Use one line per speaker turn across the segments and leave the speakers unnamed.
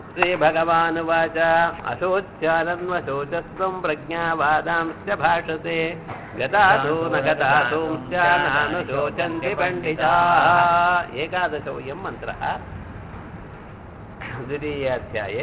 श्रीभगवानुवाच अशोच्यानन्वशोचस्त्वं प्रज्ञावादांश्च भाषते गतासु न गतासूंश्च नानुशोचन्ति पण्डिताः एकादशोऽयं मन्त्रः द्वितीयाध्याये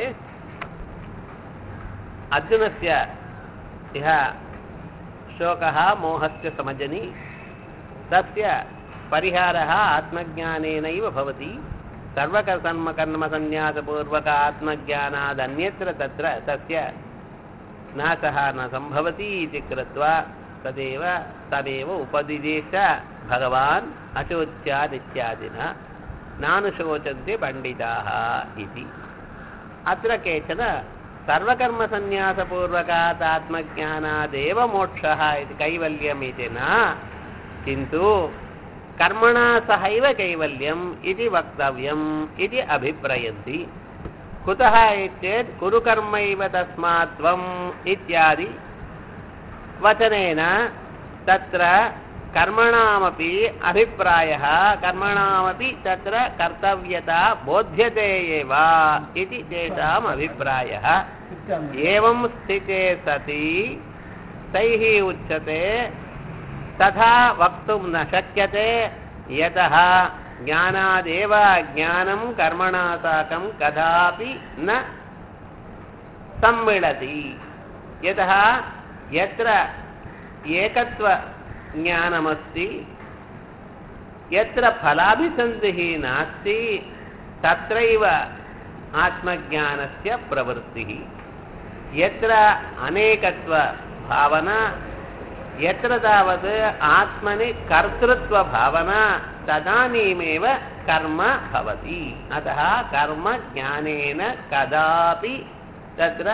अर्जुनस्य इह शोकः मोहस्य समजनि तस्य परिहारः आत्मज्ञानेनैव भवति सर्वकर्मकर्मसन्न्यासपूर्वक आत्मज्ञानादन्यत्र तत्र तस्य नाशः न सम्भवति इति कृत्वा तदेव तदेव उपदिदेश भगवान् अशोच्यादित्यादिना नानुशोचन्ति पण्डिताः इति अत्र केचन सर्वकर्मसन्न्यासपूर्वकात् आत्मज्ञानादेव मोक्षः इति कैवल्यम् इति न किन्तु कर्मणा सहैव कैवल्यम् इति वक्तव्यम् इति अभिप्रयन्ति कुतः चेत् कुरु कर्मैव तस्मात् त्वम् इत्यादि वचनेन तत्र कर्मणामपि अभिप्रायः कर्मणामपि तत्र कर्तव्यता बोध्यते एव इति तेषाम् अभिप्रायः एवं स्थिते सति तैः उच्यते तथा वक्तुं न शक्यते यतः ज्ञानादेव ज्ञानं कर्मणा साकं कदापि न सम्मिलति यतः यत्र एकत्वज्ञानमस्ति यत्र फलाभिसन्धिः नास्ति तत्रैव आत्मज्ञानस्य प्रवृत्तिः यत्र अनेकत्वभावना यत्र तावत् आत्मनि कर्तृत्वभावना तदानीमेव कर्म भवति अतः कर्मज्ञानेन कदापि तत्र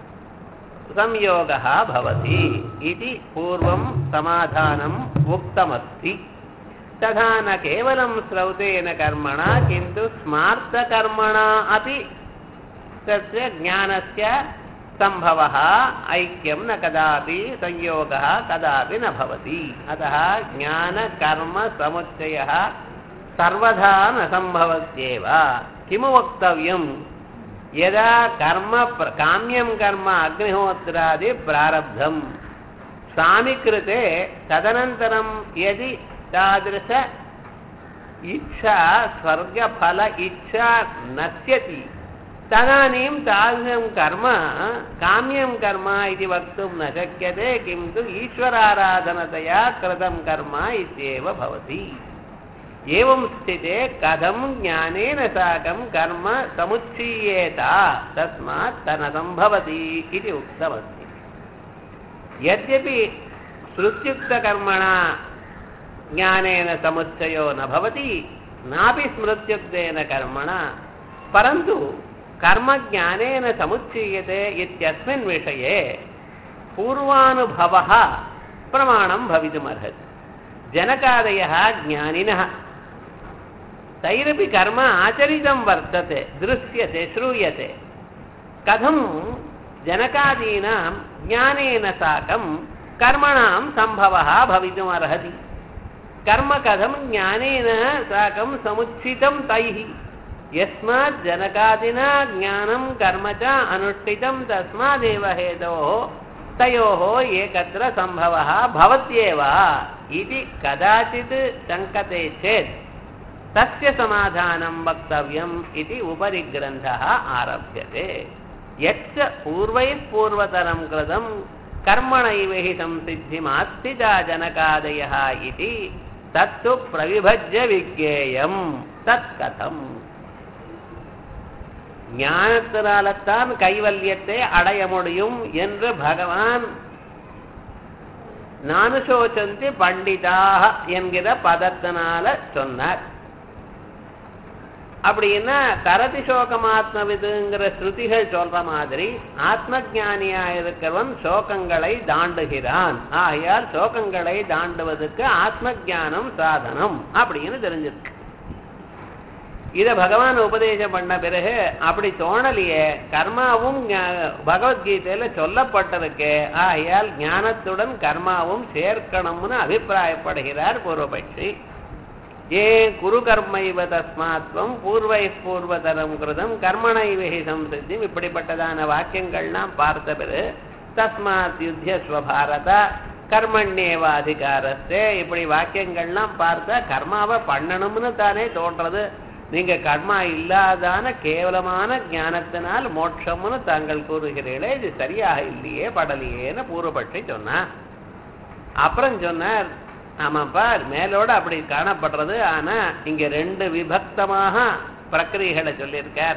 संयोगः भवति इति पूर्वं समाधानम् उक्तमस्ति तथा न केवलं श्रौतेन कर्मणा किन्तु स्मार्तकर्मणा अपि तस्य ज्ञानस्य सम्भवः ऐक्यं न कदापि संयोगः कदापि न भवति अतः ज्ञानकर्मसमुच्चयः सर्वदा न सम्भवत्येव किमु वक्तव्यं यदा कर्म काम्यं कर्म अग्निहोत्रादि प्रारब्धं स्वामि कृते तदनन्तरं यदि तादृश इच्छा स्वर्गफल इच्छा नश्यति तदानीं तादृशं कर्म काम्यं कर्म इति वक्तुं न शक्यते किन्तु ईश्वराराधनतया कृतं कर्म इत्येव भवति एवं स्थिते कथं ज्ञानेन साकं कर्म समुच्छीयेत तस्मात् तन सम्भवति इति उक्तमस्ति यद्यपि श्रुत्युक्तकर्मणा ज्ञानेन समुच्चयो न भवति नापि स्मृत्युक्तेन कर्मणा परन्तु कर्मज्ञानेन समुच्चीयते इत्यस्मिन् विषये पूर्वानुभवः प्रमाणं भवितुमर्हति जनकादयः ज्ञानिनः तैरपि कर्म आचरितं वर्तते दृश्यते श्रूयते कथं जनकादीनां ज्ञानेन साकं कर्मणां सम्भवः भवितुमर्हति कर्म कथं ज्ञानेन साकं समुच्छितं तैः यस्मात् जनकादिना ज्ञानं कर्म च अनुष्ठितं तस्मादेव हेतोः तयोः एकत्र सम्भवः भवत्येव इति कदाचित् शङ्कते चेत् तस्य समाधानं वक्तव्यम् इति उपरि ग्रन्थः आरभ्यते यच्च पूर्वैः पूर्वतरं कृतं कर्मणैव हि संसिद्धिमास्थिता जनकादयः इति तत्तु प्रविभज्य विज्ञेयं தற்கதம் ஞானத்தினால்தான் கைவல்யத்தை அடைய முடியும் என்று பகவான் நானுசோச்சந்தி பண்டிதாக என்கிற பதத்தினால சொன்னார் அப்படின்னா தரதி சோகமாத்மவிதுங்கிற ஸ்ருதிகள் சொல்ற மாதிரி ஆத்ம ஜானியா இருக்கிறவன் சோகங்களை தாண்டுகிறான் ஆகையால் சோகங்களை தாண்டுவதற்கு ஆத்ம ஜானம் சாதனம் அப்படின்னு தெரிஞ்சிருக்கு இத பகவான் உபதேசம் பண்ண பிறகு அப்படி தோணலையே கர்மாவும் ஞா- பகவத்கீதையில சொல்லப்பட்டிருக்கு ஆகையால் ஞானத்துடன் கர்மாவும் சேர்க்கணும்னு அபிப்பிராயப்படுகிறார் பூர்வபட்சி ஏ குரு கர்மைவ தஸ்மாத்வம் பூர்வை பூர்வதரம் கிருதம் கர்மணைவகி சம்சித்தி இப்படிப்பட்டதான வாக்கியங்கள்லாம் பார்த்த பிறகு தஸ்மாத் யுத்தியஸ்வ பாரத கர்மண்யேவ அதிகாரத்தே இப்படி வாக்கியங்கள்லாம் பார்த்தா கர்மாவை பண்ணணும்னு தானே தோன்றது நீங்க கர்மா இல்லாதான கேவலமான ஞானத்தினால் மோட்சம்னு தாங்கள் கூறுகிறீர்களே இது சரியாக இல்லையே படலையேன்னு பூர்வப்பட்டு சொன்னா அப்புறம் சொன்னார் ஆமாப்பா மேலோட அப்படி காணப்படுறது ஆனா இங்க ரெண்டு விபக்தமாக பிரக்கிரிகளை சொல்லியிருக்கார்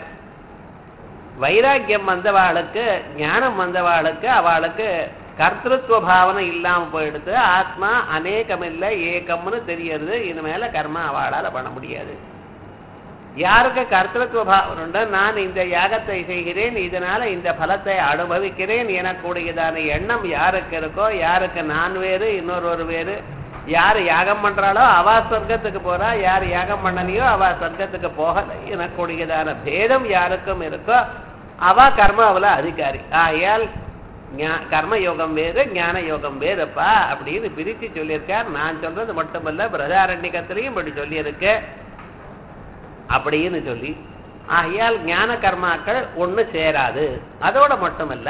வைராக்கியம் வந்தவாளுக்கு ஞானம் வந்தவாளுக்கு அவளுக்கு கர்த்திருவ பாவனை இல்லாம போயிடுது ஆத்மா அநேகம் இல்லை ஏக்கம்னு தெரியறது இனிமேல கர்மா அவளால பண்ண முடியாது யாருக்கு கர்த்திருவ பாவனை உண்டோ நான் இந்த யாகத்தை செய்கிறேன் இதனால இந்த பலத்தை அனுபவிக்கிறேன் எனக்கூடியதான எண்ணம் யாருக்கு இருக்கோ யாருக்கு நான் வேறு இன்னொரு வேறு யார் யாகம் பண்றாளோ அவ சொர்க்கத்துக்கு போறா யார் யாகம் பண்ணலையோ அவ சொர்க்கத்துக்கு போகல எனக்கூடியதான பேதம் யாருக்கும் இருக்கோ அவ கர்மாவுல அதிகாரி ஆகையால் கர்ம யோகம் வேறு ஞான யோகம் வேறுப்பா அப்படின்னு பிரித்து சொல்லியிருக்கார் நான் சொல்றது மட்டுமல்ல பிரதாரண்யத்திலையும் இப்படி சொல்லியிருக்கு அப்படின்னு சொல்லி ஆகையால் ஞான கர்மாக்கள் ஒண்ணு சேராது அதோட மட்டுமல்ல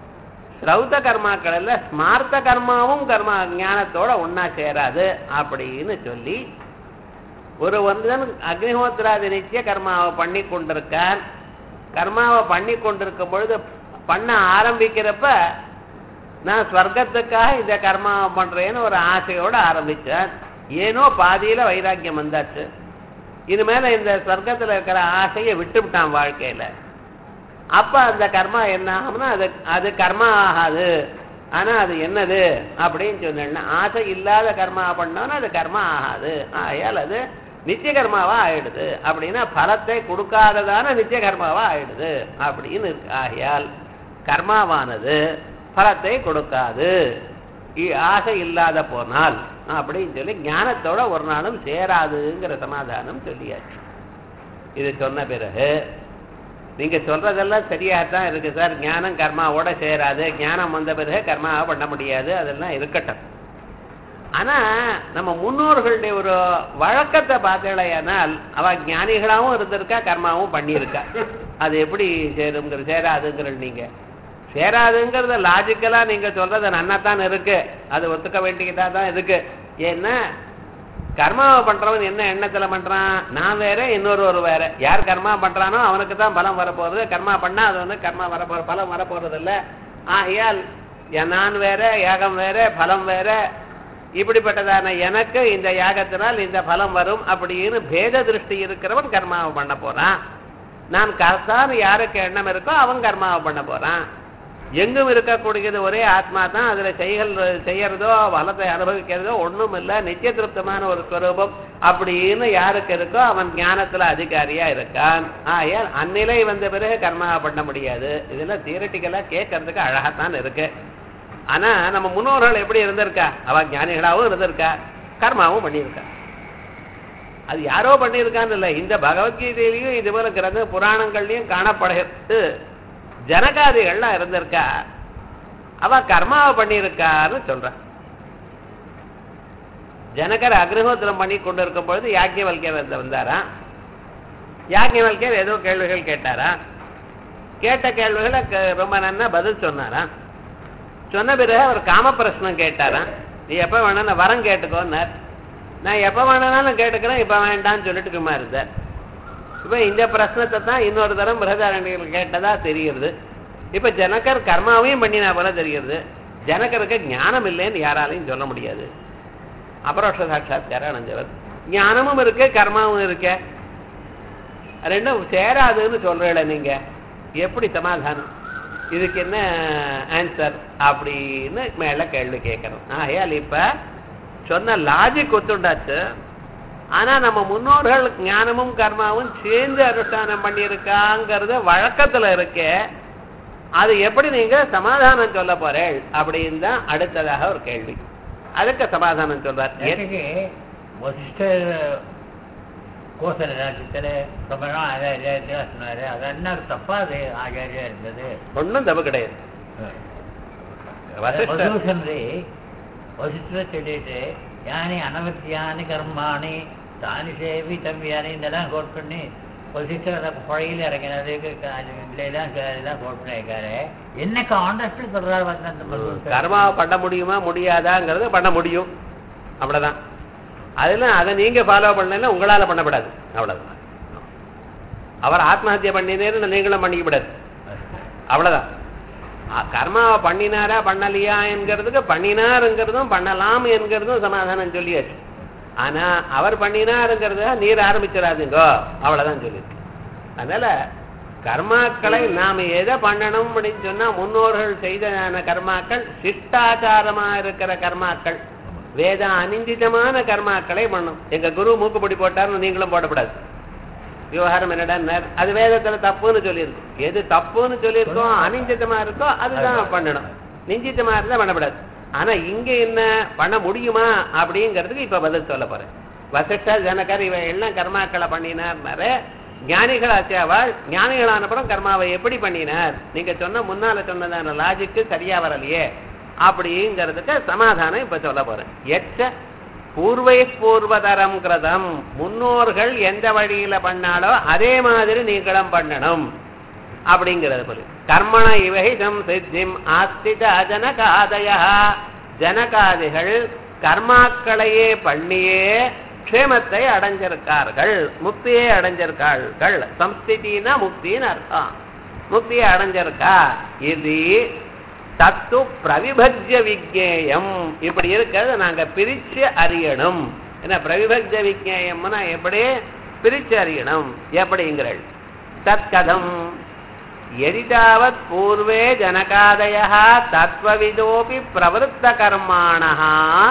ஸ்ரௌத கர்மாக்கள் இல்ல ஸ்மார்த்த கர்மாவும் கர்மா ஞானத்தோட ஒன்னா சேராது அப்படின்னு சொல்லி ஒரு வந்தன் அக்னிஹோத்திராதி நித்திய கர்மாவை பண்ணி கொண்டிருக்கான் கர்மாவை பண்ணி கொண்டிருக்கும் பொழுது பண்ண ஆரம்பிக்கிறப்ப நான் ஸ்வர்க்கத்துக்காக இந்த கர்மாவை பண்றேன்னு ஒரு ஆசையோட ஆரம்பிச்சேன் ஏனோ பாதியில வைராக்கியம் வந்தாச்சு இனிமேல இந்த ஸ்வர்க்கத்துல இருக்கிற ஆசையை விட்டுவிட்டான் வாழ்க்கையில அப்ப அந்த கர்மா என்ன ஆகும்னா அது அது கர்மா ஆகாது ஆனா அது என்னது அப்படின்னு சொன்னா ஆசை இல்லாத கர்மா பண்ணோம்னா அது கர்மா ஆகாது ஆகையால் அது நித்திய கர்மாவா ஆயிடுது அப்படின்னா பலத்தை கொடுக்காததான நித்திய கர்மாவா ஆயிடுது அப்படின்னு இருக்கு ஆகையால் கர்மாவானது பலத்தை கொடுக்காது ஆசை இல்லாத போனால் அப்படின்னு சொல்லி ஞானத்தோட ஒரு நாளும் சேராதுங்கிற சமாதானம் சொல்லியாச்சு இது சொன்ன பிறகு நீங்க சொல்றதெல்லாம் சரியாகத்தான் இருக்கு சார் ஞானம் கர்மாவோட சேராது ஞானம் வந்த பிறகு கர்மாவை பண்ண முடியாது அதெல்லாம் இருக்கட்டும் ஆனா நம்ம முன்னோர்களுடைய ஒரு வழக்கத்தை பார்த்தலையானால் அவ ஞானிகளாவும் இருந்திருக்கா கர்மாவும் பண்ணியிருக்கா அது எப்படி சேருங்கிற சேராதுங்கிற நீங்க சேராதுங்கிறத லாஜிக்கலா நீங்க சொல்றது நன்னாத்தான் இருக்கு அது ஒத்துக்க வேண்டியதா தான் இருக்கு ஏன்னா கர்மாவை பண்றவன் என்ன எண்ணத்துல பண்றான் நான் வேற இன்னொரு ஒரு வேற யார் கர்மா பண்றானோ அவனுக்கு தான் பலம் வரப்போறது கர்மா பண்ணா அது வந்து கர்மா வரப்போற பலம் வரப்போறது இல்ல ஆகையால் நான் வேற யாகம் வேற பலம் வேற இப்படிப்பட்டதான எனக்கு இந்த யாகத்தினால் இந்த பலம் வரும் அப்படின்னு பேத திருஷ்டி இருக்கிறவன் கர்மாவை பண்ண போறான் நான் கர்த்தான்னு யாருக்கு எண்ணம் இருக்கோ அவன் கர்மாவை பண்ண போறான் எங்கும் இருக்கக்கூடியது ஒரே ஆத்மா தான் அதுல செய்கள் செய்யறதோ பலத்தை அனுபவிக்கிறதோ ஒண்ணும் இல்ல நித்திய திருப்தமான ஒரு ஸ்வரூபம் அப்படின்னு யாருக்கு இருக்கோ அவன் ஞானத்துல அதிகாரியா இருக்கான் ஆகையால் அந்நிலை வந்த பிறகு கர்மாவை பண்ண முடியாது இதெல்லாம் தியரட்டிக்கலா கேட்கறதுக்கு அழகாத்தான் இருக்கு ஆனா நம்ம முன்னோர்கள் எப்படி இருந்திருக்கா அவ ஞானிகளாவும் இருந்திருக்கா கர்மாவும் பண்ணியிருக்கா அது யாரோ பண்ணியிருக்கான்னு இல்லை இந்த பகவத்கீதையிலையும் இது போல கிரந்த புராணங்கள்லயும் காணப்படுகிறது ஜனகாதிகள்லாம் இருந்திருக்கா அவ கர்மாவை பண்ணியிருக்கான்னு சொல்ற ஜனகர் அக்னிஹோத்திரம் பண்ணி கொண்டு இருக்கும் பொழுது யாக்கியவல்யர் வந்து வந்தாரா யாக்கியவல்யர் ஏதோ கேள்விகள் கேட்டாரா கேட்ட கேள்விகளை ரொம்ப நன்னா பதில் சொன்னாரா சொன்ன பிறகு அவர் காம பிரச்சனம் கேட்டாராம் நீ எப்ப வேணா நான் வரம் கேட்டுக்கோன்னார் நான் எப்ப வேணாலும் கேட்டுக்கிறேன் இப்ப வேண்டாம்னு சொல்லிட்டு சும்மா இருந்தார் இப்ப இந்த பிரச்சனத்தை தான் இன்னொரு தரம் பிரதாரணிகள் கேட்டதா தெரியுது இப்ப ஜனகர் கர்மாவையும் பண்ணினா போல தெரியுது ஜனகருக்கு ஞானம் இல்லைன்னு யாராலையும் சொல்ல முடியாது அபரோஷ சாட்சாத்காரம் அடைஞ்சவர் ஞானமும் இருக்கு கர்மாவும் இருக்க ரெண்டும் சேராதுன்னு சொல்றீங்கள நீங்க எப்படி சமாதானம் இதுக்கு என்ன ஆன்சர் அப்படின்னு மேல கேள்வி கேட்கணும் ஆகையால் இப்ப சொன்ன லாஜிக் ஒத்துண்டாச்சு ஆனா நம்ம முன்னோர்கள் ஞானமும் கர்மாவும் சேர்ந்து அனுஷ்டானம் பண்ணியிருக்காங்கிறது வழக்கத்துல இருக்கே அது எப்படி நீங்க சமாதானம் சொல்ல போறேள் அப்படின்னு தான் அடுத்ததாக ஒரு கேள்வி அதுக்கு சமாதானம் சொல்றார்
எனக்கு வசிஷ்டர் கோசல ராஜ்யத்தில் ரொம்ப நாள் ஆச்சாரியா சொன்னாரு அது என்ன தப்பா அது ஆச்சாரியா இருந்தது
ஒன்றும் தப்பு கிடையாது வசிஷ்டர்
வசூசன்றி வசிஷ்டர் சொல்லிட்டு யானி அனவத்தியானி கர்மாணி தானி சேவி தம்பியானே இதெல்லாம் கோட் பண்ணி ஒரு சிஸ்டர் அந்த புழையில் இறங்கினது இதெல்லாம் இதெல்லாம் கோட் பண்ணியிருக்காரு என்ன கான்டெக்ட் சொல்றாரு வந்து அந்த மருத்துவர்
கர்மாவை பண்ண முடியுமா முடியாதாங்கிறது பண்ண முடியும் அவ்வளவுதான் அதெல்லாம் அதை நீங்க ஃபாலோ பண்ணல உங்களால பண்ணக்கூடாது அவ்வளவுதான் அவர் ஆத்மஹத்தியை பண்ணினேன்னு நீங்களும் பண்ணிக்கப்படாது அவ்வளவுதான் ஆ, கர்மாவை பண்ணினாரா பண்ணலையா என்கிறதுக்கு பண்ணினாருங்கிறதும் பண்ணலாம் என்கிறதும் சமாதானம் சொல்லியாச்சு ஆனா அவர் பண்ணினாருங்கிறத நீர் ஆரம்பிச்சிடாதீங்கோ அவ்வளவுதான் சொல்லியிருக்கு அதனால கர்மாக்களை நாம எதை பண்ணணும் அப்படின்னு சொன்னா முன்னோர்கள் செய்த கர்மாக்கள் சிஷ்டாச்சாரமா இருக்கிற கர்மாக்கள் வேத அனிந்திதமான கர்மாக்களை பண்ணும் எங்க குரு மூக்குப்பொடி போட்டாருன்னு நீங்களும் போடக்கூடாது விவகாரம் என்னடா அது வேதத்துல தப்புன்னு சொல்லியிருக்கு எது தப்புன்னு சொல்லியிருக்கோம் அனிஞ்சிதமா இருக்கோ அதுதான் பண்ணணும் நிஞ்சிதமா இருந்தா பண்ணக்கூடாது ஆனா இங்க என்ன பண்ண முடியுமா அப்படிங்கிறதுக்கு இப்ப பதில் சொல்ல போறேன் வசிஷ்ட ஜனகர் இவ எல்லாம் கர்மாக்களை பண்ணினார் ஞானிகள் ஆச்சியாவாள் ஞானிகளான அப்புறம் கர்மாவை எப்படி பண்ணினார் நீங்க சொன்ன முன்னால சொன்னதான லாஜிக்கு சரியா வரலையே அப்படிங்கிறதுக்கு சமாதானம் இப்ப சொல்ல போறேன் எச்ச பூர்வை பூர்வதரம் கிருதம் முன்னோர்கள் எந்த வழியில பண்ணாலோ அதே மாதிரி நீங்களும் பண்ணணும் அப்படிங்கிறது போல கர்மண இவஹிதம் சித்திம் ஆஸ்தித ஜனகாதய ஜனகாதிகள் கர்மாக்களையே பண்ணியே க்ஷேமத்தை அடைஞ்சிருக்கார்கள் முக்தியை அடைஞ்சிருக்கார்கள் சம்ஸ்திதினா முக்தின்னு அர்த்தம் முக்தியை அடைஞ்சிருக்கா இது தத்து பிரவிபஜ்ய விஜேயம் இப்படி இருக்கிறது நாங்க பிரிச்சு அறியணும் என்ன பிரவிபஜ்ய விஜேயம்னா எப்படி பிரிச்சு அறியணும் எப்படிங்கிறள் தற்கதம் எரிதாவத் பூர்வே ஜனகாதய தத்வவிதோபி பிரவருத்த கர்மாணः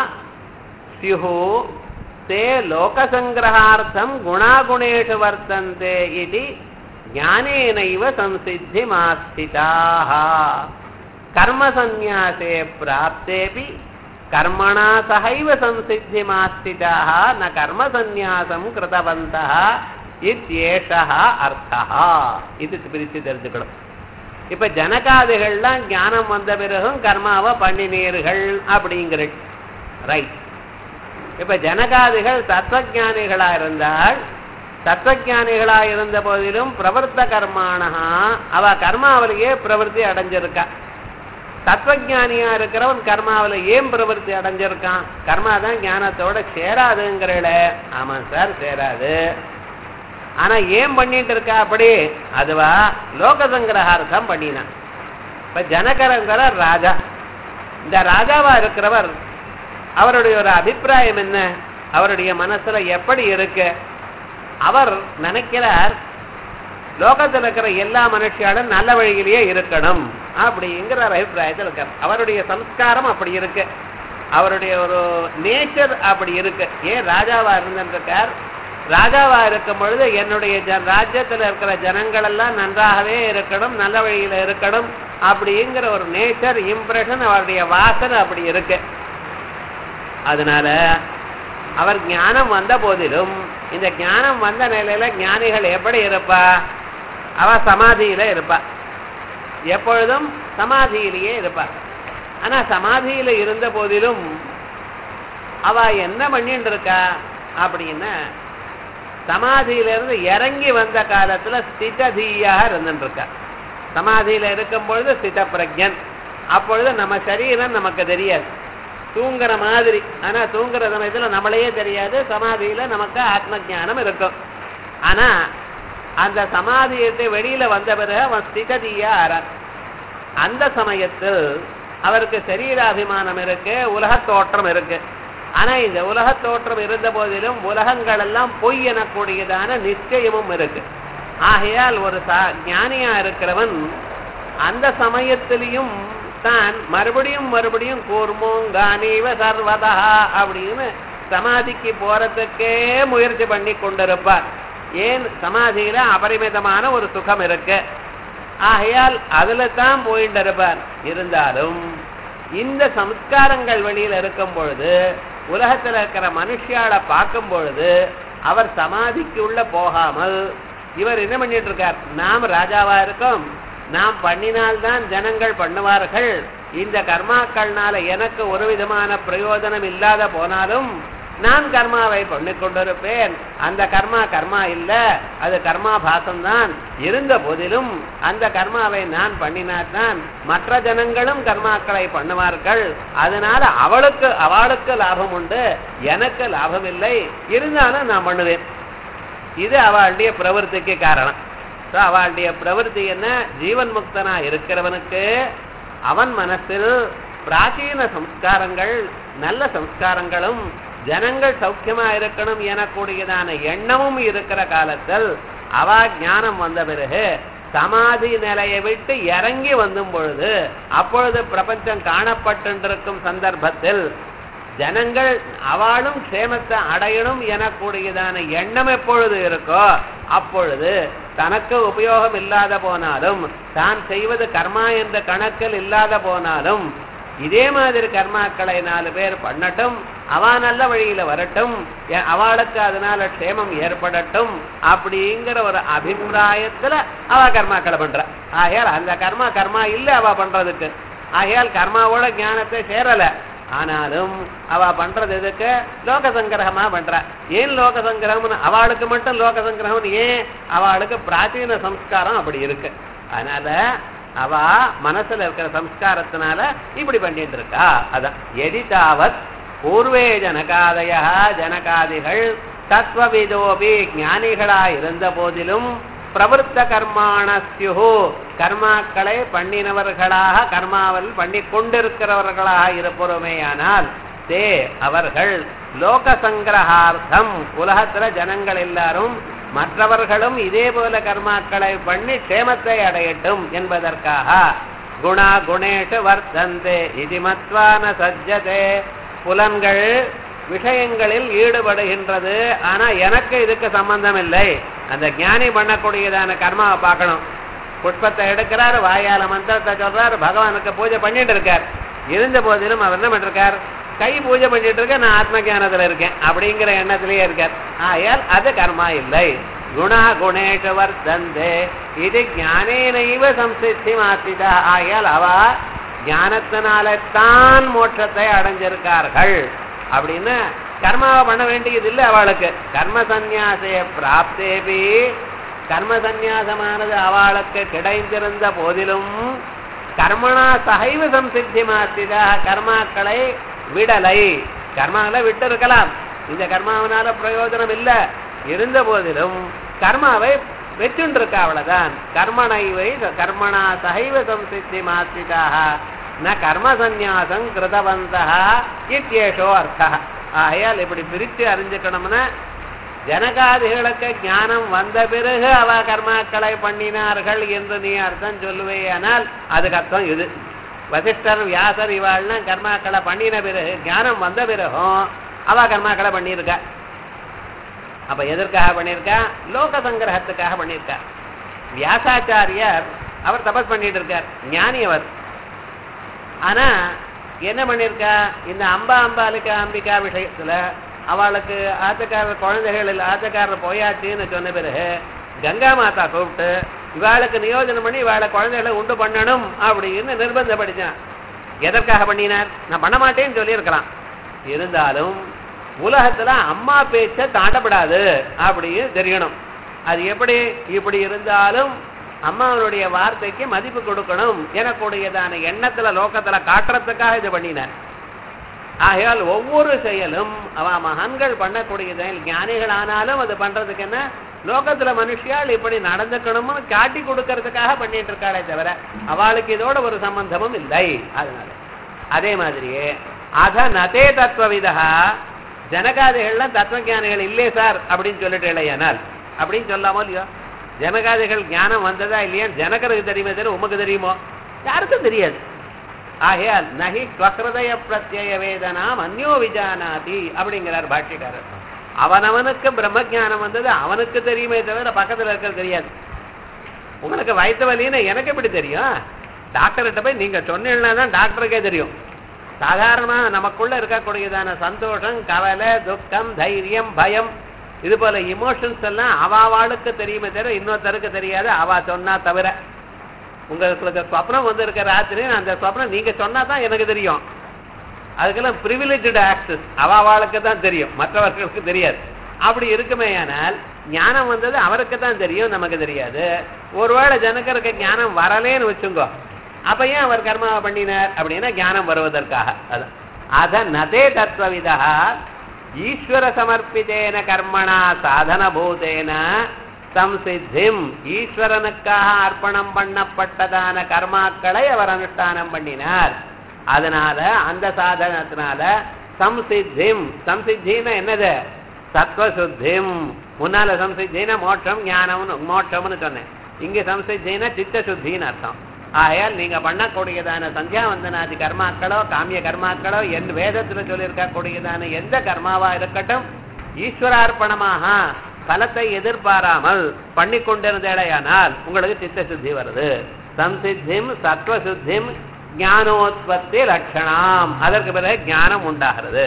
ஸ்யுः ते लोकसङ्ग्रहार्थं गुणागुणेषु वर्तन्ते इति ज्ञानेनैव संसिद्धिमास्थिताः कर्मसन्न्यासे प्राप्तेऽपि कर्मणा सहैव संसिद्धिमास्थिताः न कर्मसन्न्यासं कृतवन्तः இத்யேஷः அர்த்தः இது பிரித்து தெரிஞ்சுக்கணும் இப்ப ஜனகாதிகள்லாம் ஞானம் வந்த பிறகும் கர்மாவை பண்ணினீர்கள் அப்படிங்கிற ரைட் இப்ப ஜனகாதிகள் தத்துவஞானிகளா இருந்தால் தத்துவஞானிகளா இருந்த போதிலும் பிரவர்த்த கர்மானஹா அவ கர்மாவிலேயே பிரவருத்தி அடைஞ்சிருக்கா தத்துவஞானியா இருக்கிறவன் கர்மாவில ஏன் பிரவருத்தி அடைஞ்சிருக்கான் கர்மா தான் ஞானத்தோட சேராதுங்கிறல ஆமா சார் சேராது ஆனா ஏன் பண்ணிட்டு இருக்கா அப்படி அதுவா லோக சங்கிரகார்த்தம் பண்ணினான் இப்ப ஜனகரங்கிற ராஜா இந்த ராஜாவா இருக்கிறவர் அவருடைய ஒரு அபிப்பிராயம் என்ன அவருடைய மனசுல எப்படி இருக்கு அவர் நினைக்கிறார் லோகத்தில் இருக்கிற எல்லா மனுஷியாலும் நல்ல வழியிலேயே இருக்கணும் அப்படிங்கிற ஒரு அபிப்பிராயத்தில் இருக்கார் அவருடைய சம்ஸ்காரம் அப்படி இருக்கு அவருடைய ஒரு நேச்சர் அப்படி இருக்கு ஏன் ராஜாவா இருந்திருக்கார் ராஜாவா இருக்கும் பொழுது என்னுடைய ஜ- ராஜ்யத்துல இருக்கிற ஜனங்கள் எல்லாம் நன்றாகவே இருக்கணும் நல்ல வழியில இருக்கணும் அப்படிங்கிற ஒரு நேச்சர் இம்ப்ரெஷன் அவருடைய வாசனை அப்படி இருக்கு அதனால அவர் ஞானம் வந்த போதிலும் இந்த ஞானம் வந்த நிலையில ஞானிகள் எப்படி இருப்பா அவ சமாதியில இருப்பா எப்பொழுதும் சமாதியிலேயே இருப்பா ஆனா சமாதியில இருந்த போதிலும் அவ என்ன பண்ணிட்டு இருக்கா அப்படின்னா சமாதியில இருந்து இறங்கி வந்த காலத்துல ஸ்திததீயாக இருந்துட்டு இருக்கா சமாதியில இருக்கும் பொழுது ஸ்தித பிரஜன் அப்பொழுது நம்ம சரீரம் நமக்கு தெரியாது தூங்குற மாதிரி ஆனா தூங்குற சமயத்துல நம்மளையே தெரியாது சமாதியில நமக்கு ஆத்ம ஞானம் இருக்கும் ஆனா அந்த சமாதியத்தை வெளியில வந்த பிறகு அவன் ஸ்திததியா ஆறான் அந்த சமயத்தில் அவருக்கு சரீராபிமானம் இருக்கு உலகத் தோற்றம் இருக்கு ஆனா இந்த உலகத் தோற்றம் இருந்த போதிலும் உலகங்கள் எல்லாம் பொய் எனக்கூடியதான நிச்சயமும் இருக்கு ஆகையால் ஒரு சா- ஞானியா இருக்கிறவன் அந்த சமயத்திலையும் தான் மறுபடியும் மறுபடியும் கூர்மோங்கானீவ சர்வதா அப்படின்னு சமாதிக்கு போறதுக்கே முயற்சி பண்ணி கொண்டிருப்பார் ஏன் சமாதியில அபரிமிதமான ஒரு சுகம் இருக்கு ஆகையால் அதுல தான் போயிட்டு இருப்பார் இருந்தாலும் இந்த சம்ஸ்காரங்கள் வெளியில இருக்கும் பொழுது உலகத்துல இருக்கிற மனுஷியால பார்க்கும் பொழுது அவர் சமாதிக்கு உள்ள போகாமல் இவர் என்ன பண்ணிட்டு இருக்கார் நாம் ராஜாவா இருக்கோம் நாம் பண்ணினால்தான் ஜனங்கள் பண்ணுவார்கள் இந்த கர்மாக்கள்னால எனக்கு ஒரு விதமான பிரயோஜனம் இல்லாத போனாலும் நான் கர்மாவை பண்ணிக் கொண்டிருப்பேன் அந்த கர்மா கர்மா இல்ல அது கர்மா பாசம்தான் இருந்த போதிலும் அந்த கர்மாவை நான் பண்ணினால்தான் மற்ற ஜனங்களும் கர்மாக்களை பண்ணுவார்கள் அதனால அவளுக்கு அவளுக்கு லாபம் உண்டு எனக்கு லாபம் இல்லை இருந்தாலும் நான் பண்ணுவேன் இது அவளுடைய பிரவருத்திக்கு காரணம் So, அவளுடைய பிரவருத்தி என்ன ஜீவன் முக்தனா இருக்கிறவனுக்கு அவன் மனசில் பிராச்சீன சம்ஸ்காரங்கள் நல்ல சம்ஸ்காரங்களும் ஜனங்கள் சௌக்கியமா இருக்கணும் எனக்கூடியதான எண்ணமும் இருக்கிற காலத்தில் அவ ஞானம் வந்த பிறகு சமாதி நிலையை விட்டு இறங்கி வந்தும் பொழுது அப்பொழுது பிரபஞ்சம் காணப்பட்டிருக்கும் சந்தர்ப்பத்தில் ஜனங்கள் அவளும் க்ஷேமத்தை அடையணும் எனக்கூடியதான எண்ணம் எப்பொழுது இருக்கோ அப்பொழுது தனக்கு உபயோகம் இல்லாத போனாலும் தான் செய்வது கர்மா என்ற கணக்கில் இல்லாத போனாலும் இதே மாதிரி கர்மாக்களை நாலு பேர் பண்ணட்டும் அவ நல்ல வழியில வரட்டும் எ- அவளுக்கு அதனால க்ஷேமம் ஏற்படட்டும் அப்படிங்கிற ஒரு அபிப்பிராயத்துல அவ கர்மாக்களை பண்ற ஆகையால் அந்த கர்மா கர்மா இல்ல அவ பண்றதுக்கு ஆகையால் கர்மாவோட ஞானத்தை சேரல ஆனாலும் அவ பண்றது எதுக்கு லோக சங்கிரகமா பண்றா ஏன் லோக சங்கிரகம்னு அவளுக்கு மட்டும் லோக சங்கிரகம் ஏன் அவளுக்கு பிராச்சீன சம்ஸ்காரம் அப்படி இருக்கு அதனால அவ மனசுல இருக்கிற சம்ஸ்காரத்தினால இப்படி பண்ணிட்டு இருக்கா அதான் எதிதாவத் பூர்வே ஜனகாதய ஜனகாதிகள் தத்துவவிதோபி ஞானிகளா இருந்த போதிலும் பிரவருத்த கர்மாணஸ்யு கர்மாக்களை பண்ணினவர்களாக கர்மாவில் பண்ணி கொண்டிருக்கிறவர்களாக இருப்பொருமேயானால் தே அவர்கள் லோக சங்கிரகார்த்தம் உலகத்துல ஜனங்கள் எல்லாரும் மற்றவர்களும் இதே போல கர்மாக்களை பண்ணி க்ஷேமத்தை அடையட்டும் என்பதற்காக குணா குணேஷு வர்த்தந்தே இது மத்வான சஜ்ஜதே புலன்கள் விஷயங்களில் ஈடுபடுகின்றது ஆனா எனக்கு இதுக்கு சம்பந்தம் இல்லை அந்த ஞானி பண்ணக்கூடியதான கர்மாவை பார்க்கணும் புஷ்பத்தை எடுக்கிறார் வாயால மந்திரத்தை சொல்றார் பகவானுக்கு பூஜை பண்ணிட்டு இருக்கார் இருந்த போதிலும் அவர் என்ன பண்ணிருக்கார் கை பூஜை பண்ணிட்டு இருக்க நான் ஆத்ம ஞானத்துல இருக்கேன் அப்படிங்கிற எண்ணத்திலேயே இருக்கார் ஆயால் அது கர்மா இல்லை குணா குணேஷ வர்த்தந்தே இது ஞானேனைவ சம்சித்தி மாத்திதா ஆயால் அவ ஞானத்தினால தான் மோட்சத்தை அடைஞ்சிருக்கார்கள் அப்படின்னு கர்மாவை பண்ண வேண்டியது இல்லை அவளுக்கு கர்ம சந்நியாசைய பிராப்தேபி கர்ம சந்நியாசமானது அவளுக்கு கிடைந்திருந்த போதிலும் கர்மணா சகைவ சம்சித்தி மாத்திதா கர்மாக்களை விடலை கர்மாவை விட்டு இருக்கலாம் இந்த கர்மாவனால பிரயோஜனம் இல்ல இருந்த போதிலும் கர்மாவை வச்சுட்டு இருக்கா அவ்வளவுதான் கர்மணைவை கர்மணா சகைவ சம்சித்தி மாத்திதாக ந கர்ம சந்நியாசம் கிருதவந்தா இத்தியேஷோ அர்த்தா ஆகையால் இப்படி பிரித்து அறிஞ்சுக்கணும்னா ஜனகாதிகளுக்கு ஞானம் வந்த பிறகு அவ கர்மாக்களை பண்ணினார்கள் என்று நீ அர்த்தம் சொல்லுவேயானால் அதுக்கு அர்த்தம் இது வசிஷ்டர் வியாசர் இவாள்னா கர்மாக்களை பண்ணின பிறகு ஞானம் வந்த பிறகும் அவ கர்மாக்களை பண்ணியிருக்கா அப்ப எதற்காக பண்ணியிருக்கா லோக சங்கிரகத்துக்காக பண்ணியிருக்கா வியாசாச்சாரியர் அவர் தபஸ் பண்ணிட்டு இருக்கார் ஞானி அவர் ஆனா என்ன பண்ணிருக்கா இந்த அம்பா அம்பாலிகா அம்பிகா விஷயத்துல அவளுக்கு ஆத்தக்காரர் குழந்தைகள் இல்லை ஆத்தக்காரர் போயாச்சுன்னு சொன்ன பிறகு கங்கா மாதா கூப்பிட்டு இவாளுக்கு நியோஜனம் பண்ணி இவாளை குழந்தைகளை உண்டு பண்ணணும் அப்படின்னு நிர்பந்தப்படுத்தான் எதற்காக பண்ணினார் நான் பண்ண மாட்டேன்னு சொல்லியிருக்கலாம் இருந்தாலும் உலகத்துல அம்மா பேச்ச தாண்டப்படாது அப்படின்னு தெரியணும் அது எப்படி இப்படி இருந்தாலும் அம்மாவனுடைய வார்த்தைக்கு மதிப்பு கொடுக்கணும் எனக்கூடியதான எண்ணத்துல லோகத்துல காட்டுறதுக்காக இது பண்ணினார் ஆகையால் ஒவ்வொரு செயலும் அவ மகான்கள் பண்ணக்கூடியது ஞானிகள் ஆனாலும் அது பண்றதுக்கு என்ன லோகத்துல மனுஷியால் இப்படி நடந்துக்கணும்னு காட்டி கொடுக்கறதுக்காக பண்ணிட்டு இருக்காளே தவிர அவளுக்கு இதோட ஒரு சம்பந்தமும் இல்லை அதனால அதே மாதிரியே அத நதே தத்துவவிதா ஜனகாதிகள்லாம் தத்துவஞானிகள் இல்லையே சார் அப்படின்னு சொல்லிட்டு இல்லையானால் அப்படின்னு சொல்லாமோ இல்லையோ ஜனகாதிகள் ஞானம் வந்ததா இல்லையா ஜனகருக்கு தெரியுமே தெரியும் உமக்கு தெரியுமோ யாருக்கும் தெரியாது ஆகையால் நகி ஸ்வகிருதய பிரத்யய வேதனாம் அந்யோ விஜானாதி அப்படிங்கிறார் பாஷ்யக்காரர் அவனவனுக்கு பிரம்ம ஞானம் வந்தது அவனுக்கு தெரியுமே தவிர பக்கத்துல இருக்கிறது தெரியாது உங்களுக்கு வயிற்று வலின்னு எனக்கு எப்படி தெரியும் டாக்டர்கிட்ட போய் நீங்க சொன்னீங்கன்னா தான் டாக்டருக்கே தெரியும் சாதாரணமா நமக்குள்ள இருக்கக்கூடியதான சந்தோஷம் கவலை துக்கம் தைரியம் பயம் இது போல இமோஷன்ஸ் எல்லாம் அவாவாளுக்கு தெரியுமே தவிர இன்னொருத்தருக்கு தெரியாது அவா சொன்னா தவிர உங்களுக்கு சொப்னம் வந்து இருக்க ராத்திரி அந்த சொப்னம் நீங்க சொன்னா தான் எனக்கு தெரியும் அதுக்கெல்லாம் ப்ரிவிலேஜ்டு ஆக்சஸ் அவ அவளுக்கு தான் தெரியும் மற்றவர்களுக்கு தெரியாது அப்படி இருக்குமேயானால் ஞானம் வந்தது அவருக்கு தான் தெரியும் நமக்கு தெரியாது ஒருவேளை ஜனகருக்கு ஞானம் வரலேன்னு வச்சுங்கோ அப்ப ஏன் அவர் கர்மாவை பண்ணினார் அப்படின்னா ஞானம் வருவதற்காக அதான் அத நதே தத்துவவிதா ஈஸ்வர சமர்ப்பித்தேன கர்மணா சாதன பூதேன சம்சித்திம் ஈஸ்வரனுக்காக அர்ப்பணம் பண்ணப்பட்டதான கர்மாக்களை அவர் அனுஷ்டானம் பண்ணினார் அதனால அந்த சாதனத்தினால சம்சித்திம் சம்சித்தின்னா என்னது சத்வசுத்திம் முன்னால சம்சித்தினா மோட்சம் ஞானம்னு மோட்சம்னு சொன்னேன் இங்க சம்சித்தினா சித்த சுத்தின்னு அர்த்தம் ஆகையால் நீங்க பண்ணக்கூடியதான சந்தியாவந்தனாதி கர்மாக்களோ காமிய கர்மாக்களோ என் வேதத்துல சொல்லியிருக்கக்கூடியதான எந்த கர்மாவா இருக்கட்டும் ஈஸ்வரார்ப்பணமாக பலத்தை எதிர்பாராமல் பண்ணி கொண்டிருந்தேடையானால் உங்களுக்கு சித்த சுத்தி வருது சம்சித்திம் சத்வசுத்திம் ஞானோத்பத்தி லட்சணம் அதற்கு பிறகு ஞானம் உண்டாகிறது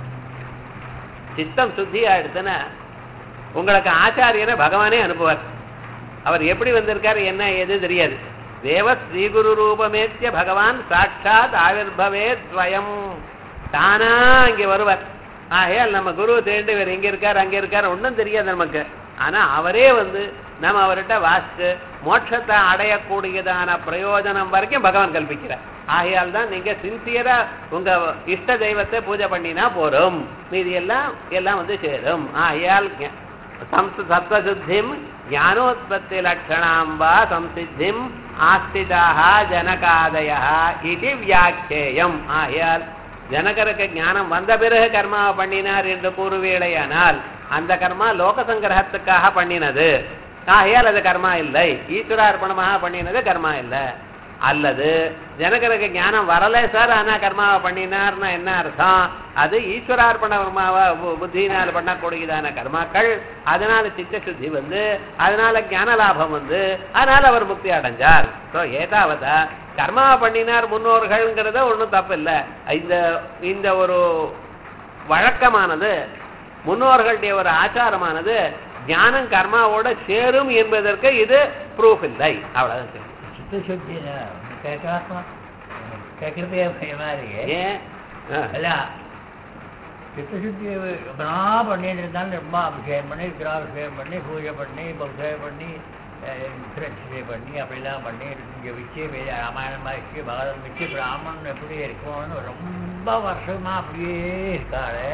சித்தம் சுத்தி ஆயிடுச்சுன்னா உங்களுக்கு ஆச்சாரியனை பகவானே அனுப்புவார் அவர் எப்படி வந்திருக்காரு என்ன எது தெரியாது தேவ ஸ்ரீகுரு ரூபமேத்திய பகவான் சாட்சாத் ஆவிர்பவே ஸ்வயம் தானா இங்க வருவார் ஆகையால் நம்ம குரு தேண்டு இவர் இங்க இருக்கார் அங்க இருக்கார் ஒன்றும் தெரியாது நமக்கு ஆனா அவரே வந்து நம்ம அவர்கிட்ட வாசிச்சு மோட்சத்தை அடையக்கூடியதான பிரயோஜனம் வரைக்கும் பகவான் கல்பிக்கிறார் ஆகையால் தான் நீங்க சின்சியரா உங்க இஷ்ட தெய்வத்தை பூஜை பண்ணினா போறோம் மீதி எல்லாம் எல்லாம் வந்து சேரும் ஆகையால் ஞ- சம்ஸ் சத்வசுத்திம் ஞானோத்பத்தி லட்சணாம் வா சம்சித்திம் ஆஸ்திதாக ஜனகாதய இது வியாக்கியேயம் ஆகையால் ஜனகருக்கு ஞானம் வந்த பிறகு கர்மாவை பண்ணினார் என்று கூறுவேளையானால் அந்த கர்மா லோக சங்கிரகத்துக்காக பண்ணினது ஆகையால் அது கர்மா இல்லை ஈஸ்வரார்ப்பணமாக பண்ணினது கர்மா இல்லை அல்லது ஜனகருக்கு ஞானம் வரல சார் ஆனா கர்மாவை பண்ணினார்னா என்ன அர்த்தம் அது ஈஸ்வரார்ப்பண கர்மாவை பு- புத்தியினால் பண்ணக்கூடியதான கர்மாக்கள் அதனால சித்த சுத்தி வந்து அதனால ஞான லாபம் வந்து அதனால அவர் முக்தி அடைஞ்சார் ஸோ ஏதாவதா கர்மாவை பண்ணினார் முன்னோர்கள்ங்கிறத ஒன்றும் தப்பு இல்லை இந்த இந்த ஒரு வழக்கமானது முன்னோர்களுடைய ஒரு ஆச்சாரமானது ஞானம் கர்மாவோட சேரும் என்பதற்கு இது ப்ரூஃப் இல்லை அவ்வளவுதான் சரி.
சித்தசுத்தி கேட்கலாமா கேட்கறதே பயமா இருக்கு
ஏன் ஆ.
இல்ல சித்தசுத்தி எப்பனா பண்ணிட்டு இருந்தாலும் ரொம்ப அபிஷேகம் பண்ணி விக்கிராபிஷேகம் பண்ணி பூஜை பண்ணி அபிஷேகம் பண்ணி பிரச்சனை பண்ணி அப்படிலாம் பண்ணி இங்கே வச்சு வே- ராமாயணம் வச்சு பகவதம் வச்சு பிராமணன் எப்படி இருக்கும்னு ரொம்ப வருஷமா அப்படியே இருக்காரு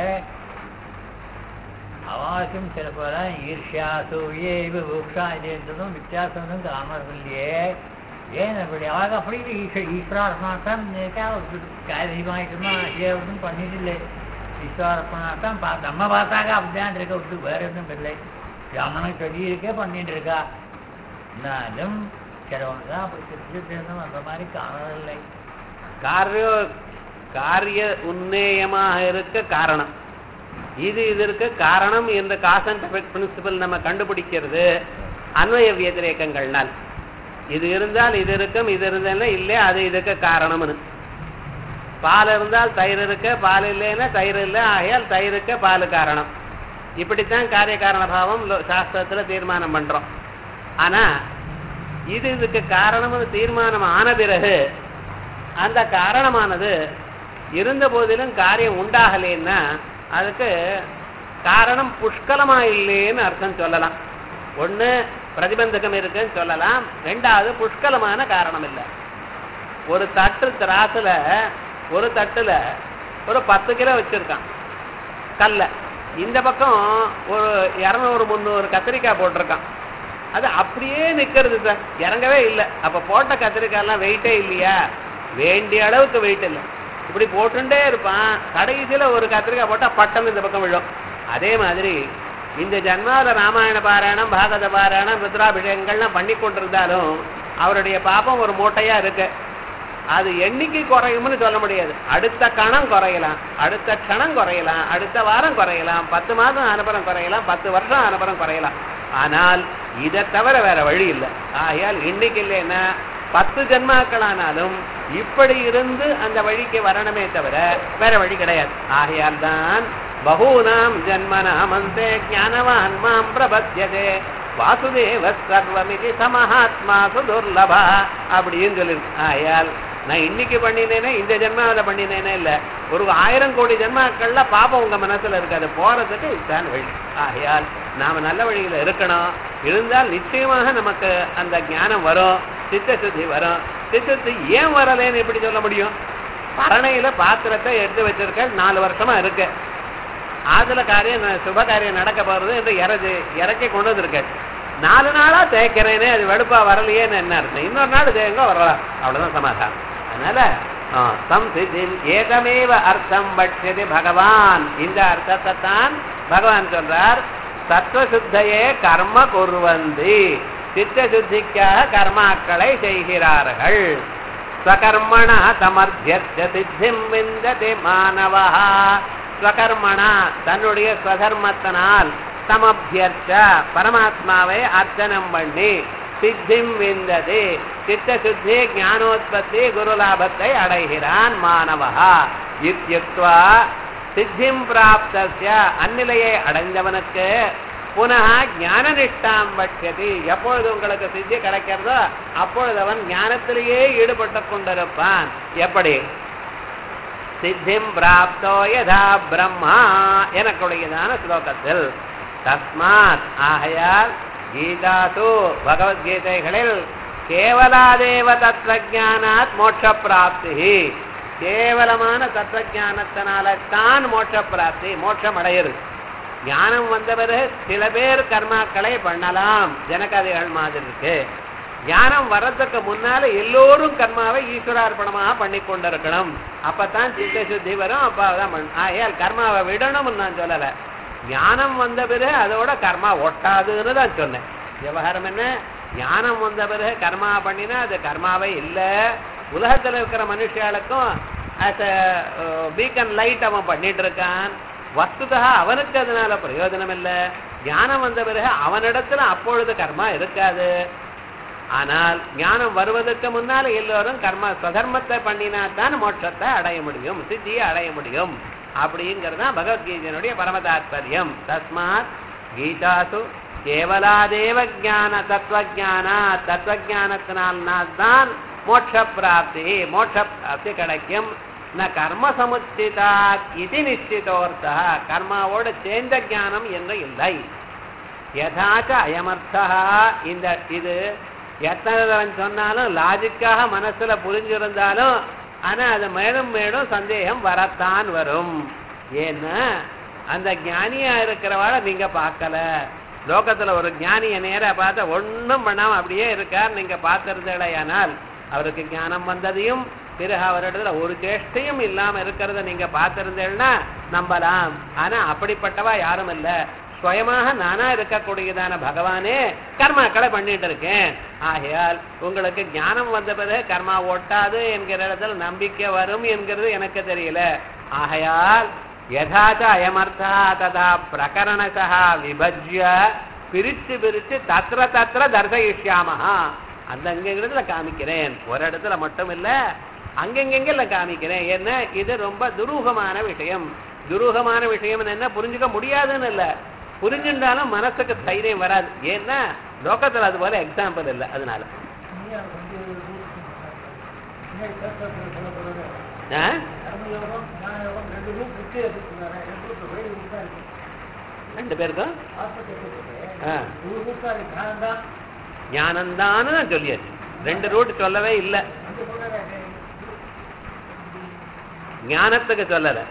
அவாசியம் சில பேர ஈர்ஷ்யா சூயே விபூக்ஷா இதுன்றதும் வித்தியாசம்னு காணவில்லையே ஏன் அப்படி அவங்க அப்படி ஈஸ்வர ஈஸ்வரார்ப்பணாத்தான் இருக்கா காரியமாயிட்டுமா ஏவதும் பண்ணிட்டு இல்லை ஈஸ்வரார்ப்பணாத்தான் பா நம்ம பார்த்தாக்க அப்படிதான் இருக்க விட்டு வேற எதுவும் இல்லை பிராமணன் சொல்லி இருக்கே பண்ணிட்டு இருக்கா நானும் சிலவங்க தான் அப்படி திருச்சி அந்த மாதிரி காணவில்லை
காரிய காரிய உன்னேயமாக இருக்க காரணம் இது இதற்கு காரணம் என்ற காசன் பிரின்சிபல் நம்ம கண்டுபிடிக்கிறது அன்வய வியதிரேக்கங்கள்னால் இது இருந்தால் இது இருக்கும் இது இருந்தால் இல்லை அது இதுக்கு காரணம்னு பால் இருந்தால் தயிர் இருக்க பால் இல்லைன்னா தயிர் இல்லை ஆகையால் தயிருக்கு பால் காரணம் இப்படித்தான் காரிய காரண பாவம் லோ- சாஸ்திரத்துல தீர்மானம் பண்றோம் ஆனா இது இதுக்கு காரணம்னு தீர்மானம் ஆன பிறகு அந்த காரணமானது இருந்த போதிலும் காரியம் உண்டாகலைன்னா அதுக்கு காரணம் புஷ்கலமா இல்லைன்னு அர்த்தம் சொல்லலாம் ஒண்ணு பிரதிபந்தகம் இருக்குன்னு சொல்லலாம் ரெண்டாவது புஷ்கலமான காரணம் இல்லை ஒரு தட்டு திராசுல ஒரு தட்டுல ஒரு பத்து கிலோ வச்சிருக்கான் கல்ல இந்த பக்கம் ஒரு இரநூறு முந்நூறு கத்திரிக்காய் போட்டிருக்கான் அது அப்படியே நிக்கிறது சார் இறங்கவே இல்லை அப்ப போட்ட கத்திரிக்காய்லாம் வெயிட்டே இல்லையா வேண்டிய அளவுக்கு வெயிட் இல்லை இப்படி போட்டுட்டே இருப்பான் கடைசியில ஒரு கத்திரிக்காய் போட்டா பட்டம் இந்த பக்கம் விழும் அதே மாதிரி இந்த ஜன்மாவில ராமாயண பாராயணம் பாகவத பாராயணம் ருத்ராபிஷேகங்கள்லாம் பண்ணி கொண்டிருந்தாலும் அவருடைய பாப்பம் ஒரு மூட்டையா இருக்கு அது எண்ணிக்கை குறையும்னு சொல்ல முடியாது அடுத்த கணம் குறையலாம் அடுத்த க்ஷணம் குறையலாம் அடுத்த வாரம் குறையலாம் பத்து மாதம் அனுப்புறம் குறையலாம் பத்து வருஷம் அனுப்புறம் குறையலாம் ஆனால் இதை தவிர வேற வழி இல்லை ஆகையால் இன்னைக்கு இல்லைன்னா பத்து ஜென்மாக்களானாலும் இப்படி இருந்து அந்த வழிக்கு வரணுமே தவிர வேற வழி கிடையாது ஆகையால் தான் பகூனாம் ஜன்மனாம் அந்தே ஞானவான் மாம் பிரபத்தியதே வாசுதேவ சர்வமிதி சமஹாத்மா சுதுர்லபா அப்படின்னு சொல்லிருக்கு ஆயால் நான் இன்னைக்கு பண்ணினேனே இந்த ஜென்மாவில பண்ணினேனே இல்ல ஒரு ஆயிரம் கோடி ஜென்மாக்கள்ல பாப்பம் உங்க மனசுல இருக்காது போறதுக்கு இதுதான் வழி ஆகையால் நாம நல்ல வழியில இருக்கணும் இருந்தால் நிச்சயமாக நமக்கு அந்த ஞானம் வரும் சித்த சுத்தி வரும் சித்த சுத்தி ஏன் வரலேன்னு எப்படி சொல்ல முடியும் பரணையில பாத்திரத்தை எடுத்து வச்சிருக்க நாலு வருஷமா இருக்கு அதுல காரியம் ந- சுப காரியம் நடக்க போறது என்று இறச்சி இறக்கி கொண்டு வந்திருக்க நாலு நாளா தேய்க்கிறேனே அது வெடுப்பா வரலையேன்னு என்ன அர்த்தம் இன்னொரு நாள் தேங்க வரலாம் அவ்வளவுதான் சமாதானம் அதனால ஆ, சம்சிதின் ஏகமேவ அர்த்தம் பட்சதி பகவான் இந்த அர்த்தத்தை தான் பகவான் சொல்றார் சத்வசுத்தையே கர்ம குர்வந்தி சித்த சுத்திக்காக கர்மாக்களை செய்கிறார்கள் ஸ்வகர்மண சமர்த்திய சித்திம் விந்ததி மாணவா ஸ்வகர்மணா தன்னுடைய ஸ்வதர்மத்தினால் சமபியர்ச்ச பரமாத்மாவை அர்ச்சனம் பண்ணி சித்திம் விந்தது சித்த சுத்தி ஞானோத்பத்தி குருலாபத்தை அடைகிறான் மாணவா இத்யுக்த்வா சித்திம் பிராப்தஸ்ய அந்நிலையை அடைந்தவனுக்கு புனः ஞான நிஷ்டாம் பட்சதி எப்பொழுது உங்களுக்கு சித்தி கிடைக்கிறதோ அப்பொழுது அவன் ஞானத்திலேயே ஈடுபட்டு கொண்டிருப்பான் எப்படி சித்திம் பிராப்தோ யதா பிரம்மா எனக்குடையதான ஸ்லோகத்தில் தஸ்மாத் ஆகையால் கீதாசு பகவத்கீதைகளில் கேவலாதேவ தத்வஜானாத் மோட்ச பிராப்தி கேவலமான தத்துவஜானத்தினால தான் மோட்ச பிராப்தி மோட்சம் அடையிறது ஞானம் வந்த பிறகு சில பேர் கர்மாக்களை பண்ணலாம் ஜனகதைகள் மாதிரி இருக்கு ஞானம் வர்றதுக்கு முன்னால எல்லோரும் கர்மாவை ஈஸ்வரார்ப்பணமாக பண்ணி கொண்டிருக்கணும் அப்பதான் சித்த சுத்தி வரும் அப்பதான் பண்ண ஆகையால் கர்மாவை விடணும்னு நான் சொல்லல ஞானம் வந்த பிறகு அதோட கர்மா ஒட்டாதுன்னு தான் சொன்னேன் விவகாரம் என்ன ஞானம் வந்த பிறகு கர்மா பண்ணினா அது கர்மாவே இல்லை உலகத்துல இருக்கிற மனுஷாளுக்கும் ஆஸ் பீக்கன் லைட் அவன் பண்ணிட்டு இருக்கான் வஸ்துதா அவனுக்கு அதனால பிரயோஜனம் இல்லை ஞானம் வந்த பிறகு அவனிடத்துல அப்பொழுது கர்மா இருக்காது ஆனால் ஞானம் வருவதற்கு முன்னால எல்லோரும் கர்ம ஸ்வதர்மத்தை பண்ணினா தான் மோட்சத்தை அடைய முடியும் சித்தியை அடைய முடியும் அப்படிங்கிறது தான் பகவத்கீதையினுடைய பரம தாத்பரியம் தஸ்மாத் கீதாசு கேவலாதேவ ஞான தத்துவஜானா தத்துவஜானத்தினால் தான் மோட்ச பிராப்தி மோட்ச பிராப்தி கிடைக்கும் ந கர்ம சமுச்சிதா இது நிச்சிதோர்த்தா கர்மாவோடு சேர்ந்த ஞானம் என்று இல்லை யதாச்ச அயமர்த்தா இந்த இது எத்தனை தரம் சொன்னாலும் லாஜிக்காக மனசுல புரிஞ்சிருந்தாலும் ஆனா அது மேலும் மேலும் சந்தேகம் வரத்தான் வரும் ஏன்னா அந்த ஞானியா இருக்கிறவாள நீங்க பார்க்கல லோகத்துல ஒரு ஞானிய நேரா பார்த்தா ஒண்ணும் பண்ணாம அப்படியே இருக்கார் நீங்க பார்த்திருந்தேடையானால் அவருக்கு ஞானம் வந்ததையும் பிறகு அவரிடத்துல ஒரு சேஷ்டையும் இல்லாம இருக்கிறத நீங்க பார்த்திருந்தேன்னா நம்பலாம் ஆனா அப்படிப்பட்டவா யாரும் இல்ல சுயமாக நானா இருக்கக்கூடியதான பகவானே கர்மாக்களை பண்ணிட்டு இருக்கேன் ஆகையால் உங்களுக்கு ஞானம் வந்த பிறகு கர்மா ஒட்டாது என்கிற இடத்துல நம்பிக்கை வரும் என்கிறது எனக்கு தெரியல ஆகையால் யதாச்ச அயமர்த்தா ததா பிரகரணசா விபஜ்ய பிரிச்சு பிரிச்சு தத்திர தத்திர தர்சயிஷ்யாமஹா அந்த அங்கங்கிறதுல காமிக்கிறேன் ஒரு இடத்துல மட்டும் இல்ல அங்கெங்கெங்கல காமிக்கிறேன் என்ன இது ரொம்ப துரூகமான விஷயம் துரூகமான விஷயம் என்ன புரிஞ்சுக்க முடியாதுன்னு இல்ல புரிஞ்சுட்டாலும் மனசுக்கு தைரியம் வராது ஏன்னா லோகத்துல அது போல எக்ஸாம்பிள் இல்லை அதனால ஆ? ரெண்டு பேருக்கும் ஆ. ஞானந்தான்னு தான் சொல்லியாச்சு ரெண்டு ரூட் சொல்லவே இல்லை ஞானத்துக்கு சொல்லல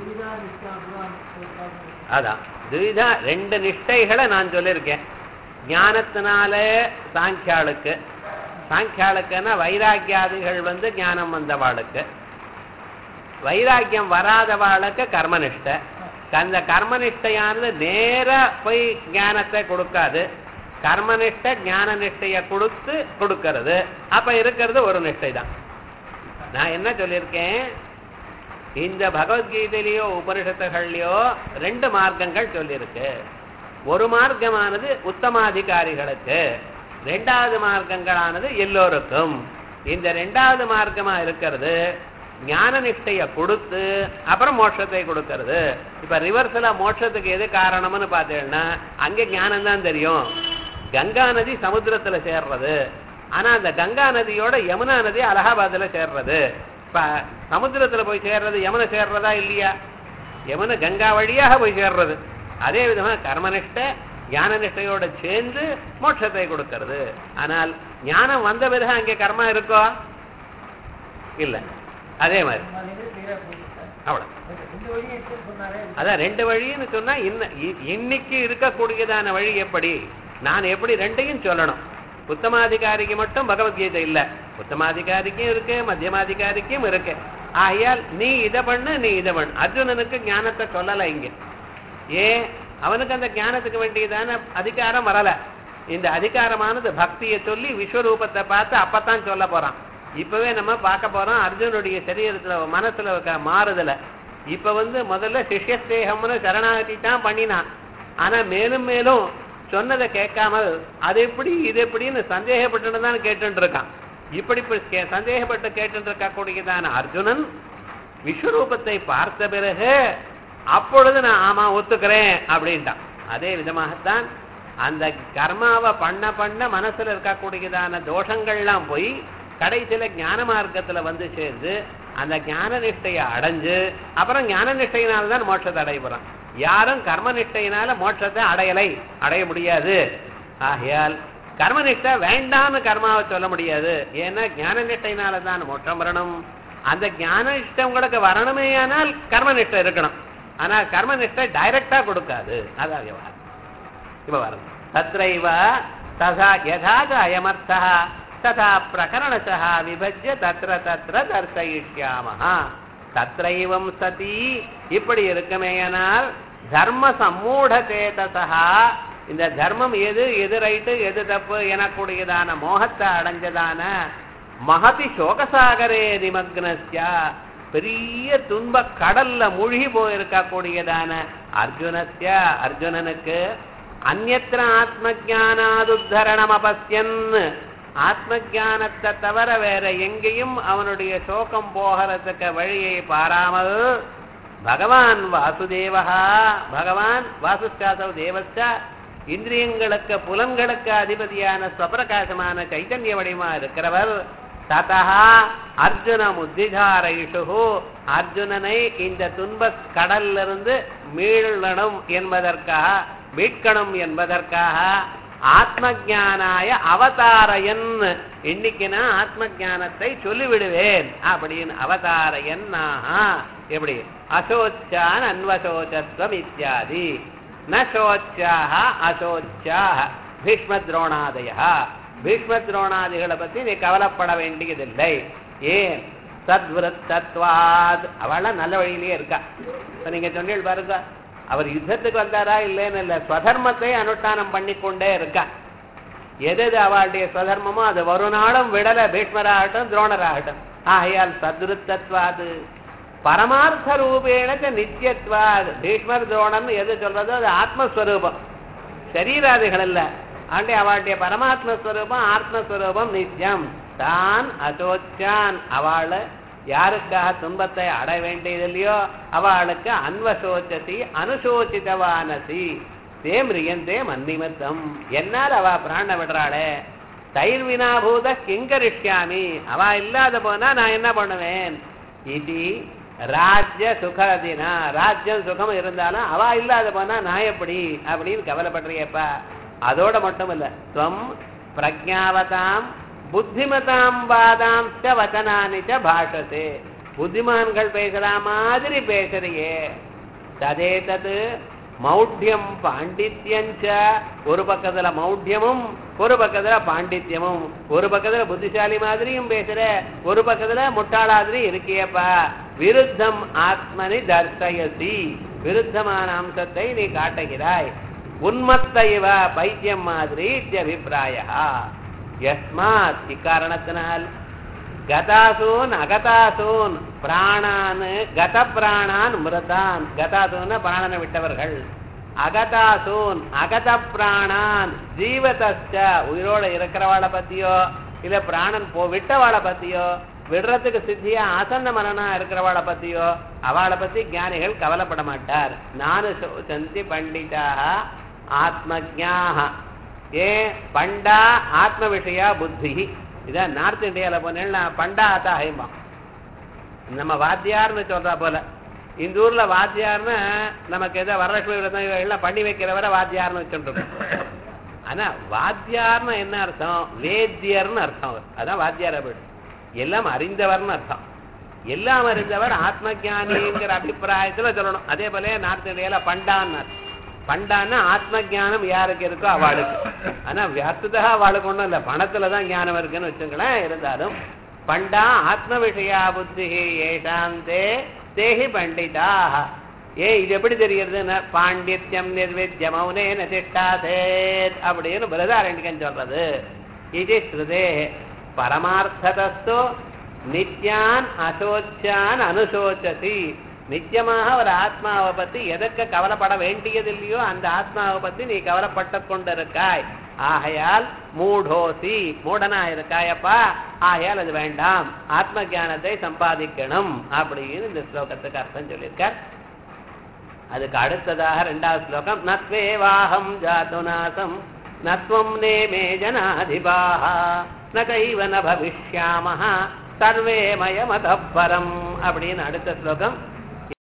அதான் துவிதா ரெண்டு நிஷ்டைகளை நான் சொல்லியிருக்கேன் ஞானத்தினால சாங்கியாளுக்கு சாங்கியாளுக்குன்னா வைராக்கியாதிகள் வந்து ஞானம் வந்தவாளுக்கு வைராக்கியம் வராதவாளுக்கு கர்மனிஷ்டை அந்த கர்மனிஷ்டையானது நேரா போய் ஞானத்தை கொடுக்காது கர்மனிஷ்டை ஞான நிஷ்டையை கொடுத்து கொடுக்கறது அப்ப இருக்கிறது ஒரு நிஷ்டை தான் நான் என்ன சொல்லியிருக்கேன் இந்த பகவத்கீதையிலேயோ உபனிஷத்துகள்லயோ ரெண்டு மார்க்கங்கள் சொல்லியிருக்கு ஒரு மார்க்கமானது உத்தமாதிகாரிகளுக்கு ரெண்டாவது மார்க்கங்களானது எல்லோருக்கும் இந்த ரெண்டாவது மார்க்கமா இருக்கிறது ஞான நிஷ்டைய கொடுத்து அப்புறம் மோட்சத்தை கொடுக்கறது இப்ப ரிவர்ஸ்ல மோட்சத்துக்கு எது காரணம்னு பார்த்தீங்கன்னா அங்க ஞானம் தான் தெரியும் கங்கா நதி சமுத்திரத்துல சேர்றது ஆனா அந்த கங்கா நதியோட யமுனா நதி அலகாபாத்ல சேர்றது இப்ப சமுத்திரத்துல போய் சேர்றது யமுனை சேர்றதா இல்லையா யமுனை கங்கா வழியாக போய் சேர்றது அதே விதமா கர்மனிஷ்ட ஞான நிஷ்டையோட சேர்ந்து மோட்சத்தை கொடுக்கிறது ஆனால் ஞானம் வந்த பிறகு அங்கே கர்மா இருக்கோ இல்ல அதே மாதிரி அவ்வளவு
இந்த வழியை எடுத்து சொன்னாரே
அதான் ரெண்டு வழின்னு சொன்னா இன்ன இ- இன்னைக்கு இருக்கக்கூடியதான வழி எப்படி நான் எப்படி ரெண்டையும் சொல்லணும் உத்தமாதிகாரிக்கு மட்டும் பகவத்கீதை இல்ல உத்தமாதிகாரிக்கும் இருக்கு மத்தியமாதிகாரிக்கும் இருக்கு ஆகையால் நீ இதை பண்ணு நீ இதை பண்ணு அர்ஜுனனுக்கு ஞானத்தை சொல்லல இங்க ஏன் அவனுக்கு அந்த ஞானத்துக்கு வேண்டியதான அதிகாரம் வரல இந்த அதிகாரமானது பக்தியை சொல்லி விஸ்வரூபத்தை பார்த்து அப்பதான் சொல்ல போறான் இப்பவே நம்ம பார்க்க போறோம் அர்ஜுனுடைய சரீரத்துல மனசுல இருக்க மாறுதல இப்ப வந்து முதல்ல சிஷ்யஸ்தேகம்னு சரணாகதி தான் பண்ணினான் ஆனா மேலும் மேலும் சொன்னதை கேட்காமல் அது எப்படி இது எப்படின்னு சந்தேகப்பட்டு தான் கேட்டுட்டு இருக்கான் இப்படி இப்ப கே- சந்தேகப்பட்டு கேட்டுட்டு இருக்கக்கூடியதான அர்ஜுனன் விஸ்வரூபத்தை பார்த்த பிறகு அப்பொழுது நான் ஆமா ஒத்துக்கிறேன் அப்படின்ட்டான் அதே விதமாகத்தான் அந்த கர்மாவை பண்ண பண்ண மனசுல இருக்கக்கூடியதான தோஷங்கள்லாம் போய் கடைசியில ஞான மார்க்கத்துல வந்து சேர்ந்து அந்த ஞான நிஷ்டையை அடைஞ்சு அப்புறம் ஞான நிஷ்டையினால தான் மோட்சத்தை அடைய போறான் யாரும் கர்ம நிஷ்டையினால மோட்சத்தை அடையலை அடைய முடியாது ஆகையால் கர்மநிஷ்டை வேண்டாம்னு கர்மாவை சொல்ல முடியாது ஏன்னா ஞான நிஷ்டையினால தான் மோட்சம் வரணும் அந்த ஞான நிஷ்டை உங்களுக்கு வரணுமேயானால் கர்மநிஷ்டை இருக்கணும் ஆனா கர்மநிஷ்டை டைரக்டா கொடுக்காது அதான் விவகாரம் இப்ப வரும் தத்ரைவ ததா யதாத அயமர்த்தா ததா பிரகரணசா விபஜ்ய தத்ர தத்ர தர்சயிஷ்யாமஹ தத்ரைவம் சதி இப்படி இருக்குமேயானால் தர்ம சம்மூட சேதசா இந்த தர்மம் எது எது ரைட்டு எது தப்பு எனக்கூடியதான மோகத்தை அடைஞ்சதான மகதி சோகசாகரே நிமக்னஸ்யா பெரிய துன்ப கடல்ல மூழ்கி போயிருக்கக்கூடியதான அர்ஜுனஸ்ய அர்ஜுனனுக்கு அந்நத்திர ஆத்ம ஜானாதுத்தரணம் அபஸ்யன் ஆத்ம ஞானத்தை தவிர வேற எங்கேயும் அவனுடைய சோகம் போகிறதுக்கு வழியை பாராமல் பகவான் வாசுதேவா பகவான் வாசுஷ்டாசவ் தேவஸ்ட இந்திரியங்களுக்கு புலன்களுக்கு அதிபதியான ஸ்வப்பிரகாசமான சைத்தன்ய வடிவமா இருக்கிறவர் ததா அர்ஜுன முத்திதாரைஷு அர்ஜுனனை இந்த துன்ப கடல்லிருந்து மீளணும் என்பதற்காக மீட்கணும் என்பதற்காக ஆத்ம ஜானாய அவதாரயன் இன்னைக்கு நான் ஆத்ம ஞானத்தை சொல்லிவிடுவேன் அப்படின்னு அவதாரயன் எப்படி அசோச்சான் அன்வசோச்சத்வம் இத்தியாதி ந சோச்சாக அசோச்சாக பீஷ்ம துரோணாதய பீஷ்ம துரோணாதிகளை பத்தி நீ கவலைப்பட வேண்டியதில்லை ஏன் சத்விருத்தத்வாத் அவளாம் நல்ல வழியிலேயே இருக்கா இப்ப நீங்க சொன்னீங்க பாருங்க அவர் யுத்தத்துக்கு வந்தாரா இல்லைன்னு இல்ல ஸ்வதர்மத்தை அனுஷ்டானம் பண்ணிக்கொண்டே இருக்கா எது எது அவளுடைய ஸ்வதர்மமோ அது ஒரு நாளும் விடல பீஷ்மராகட்டும் துரோணராகட்டும் ஆகையால் சத்ருத்தத்வாது பரமார்த்த ரூபேண நித்தியத்வாது பீஷ்மர் துரோணன் எது சொல்றதோ அது ஆத்மஸ்வரூபம் சரீராதிகள் அல்ல ஆண்டே அவளுடைய பரமாத்மஸ்வரூபம் ஆத்மஸ்வரூபம் நித்தியம் தான் அசோச்சான் அவளை யாருக்காக துன்பத்தை அடைய வேண்டியதில்லையோ அவளுக்கு அன்வசோச்சதி அனுசோசிதவானசி தே மிரியந்தே மன்னிமத்தம் என்னால் அவ பிராண விடுறாளே தயிர் வினாபூத கிங்கரிஷ்யாமி அவ இல்லாத போனா நான் என்ன பண்ணுவேன் இது ராஜ்ய சுகதினா ராஜ்யம் சுகம் இருந்தாலும் அவ இல்லாத போனா நான் எப்படி அப்படின்னு கவலைப்படுறியப்பா அதோட மட்டும் இல்ல துவம் பிரஜாவதாம் புத்திமதாம் வாதாம் ச வச்சனானி ச பாஷசே புத்திமான்கள் பேசுற மாதிரி பேசுறியே ததே தது மௌಢ்யம் பாண்டித்யஞ்ச ஒரு பக்கத்துல மௌಢ்யமும் ஒரு பக்கத்துல பாண்டித்யமும் ஒரு பக்கத்துல புத்திசாலி மாதிரியும் பேசுற ஒரு பக்கத்துல முட்டாளாதிரி இருக்கியப்பா விருத்தம் ஆத்மனி தர்சயசி விருத்தமான அம்சத்தை நீ காட்டுகிறாய் உன்மத்த இவ பைத்தியம் மாதிரி அபிப்பிராய யஸ்மாத் இக்காரணத்தினால் கதாசூன் அகதாசூன் பிராணான் கத பிராணான் மிருதான் கதாசூன் பிராணனை விட்டவர்கள் அகதாசூன் அகத பிராணான் ஜீவதஸ்ட உயிரோட இருக்கிறவாளை பத்தியோ இல்ல பிராணன் போ விட்டவாளை பத்தியோ விடுறதுக்கு சித்தியா ஆசன்ன மரணா இருக்கிறவாளை பத்தியோ அவளை பத்தி ஞானிகள் கவலைப்பட மாட்டார் நானு சந்தி பண்டிதாக ஆத்மஜாக ஏன் பண்டா ஆத்ம விஷயா புத்தி இதான் நார்த் இந்தியால போனேன்னா பண்டா ஆத்தா ஹைம்பான் நம்ம வாத்தியார்னு சொல்றா போல இந்த ஊர்ல வாத்தியார்னு நமக்கு ஏதோ வரலட்சுமி விரதம் எல்லாம் பண்ணி வைக்கிறவரை வாத்தியார்னு வச்சுருக்கோம் ஆனா வாத்தியார்னு என்ன அர்த்தம் வேத்தியர்னு அர்த்தம் அவர். அதான் வாத்தியார் அப்படி எல்லாம் அறிந்தவர்னு அர்த்தம் எல்லாம் அறிந்தவர் ஆத்ம ஞானிங்கிற அபிப்பிராயத்துல சொல்லணும் அதே போல நார்த் இந்தியால பண்டான்னு அர்த்தம். பண்டான்னா ஆத்ம ஞானம் யாருக்கு இருக்கோ அவளுக்கு ஆனா வியாசுதா அவளுக்கு ஒண்ணும் இல்ல பணத்துல தான் ஞானம் இருக்குன்னு வச்சுங்களேன் இருந்தாலும் பண்டா ஆத்ம விஷயா புத்தி ஏஷாந்தே தேஹி பண்டிதா ஏ இது எப்படி தெரிகிறதுன்னா பாண்டித்யம் நிர்வித்ய மௌனே நதிஷ்டாதேத் அப்படின்னு பிரதாரண்யன் சொல்றது இது ஸ்ருதே பரமார்த்ததஸ்து நித்யான் அசோச்சான் அனுசோச்சதி நித்தியமாக ஒரு ஆத்மாவை பத்தி எதற்கு கவலைப்பட வேண்டியதில்லையோ அந்த ஆத்மாவை பத்தி நீ கவலைப்பட்டு கொண்டிருக்காய் ஆகையால் மூடோசி மூடனா இருக்காயப்பா ஆகையால் அது வேண்டாம் ஆத்ம ஞானத்தை சம்பாதிக்கணும் அப்படின்னு இந்த ஸ்லோகத்துக்கு அர்த்தம் சொல்லியிருக்கார் அதுக்கு அடுத்ததாக ரெண்டாவது ஸ்லோகம் நத்வேவாஹம் ஜாதுநாசம் நத்வம் நேமே ஜனாதிபாஹ நகைவ ந பவிஷ்யாமஹ சர்வே மயமதப்பரம் அப்படின்னு அடுத்த ஸ்லோகம்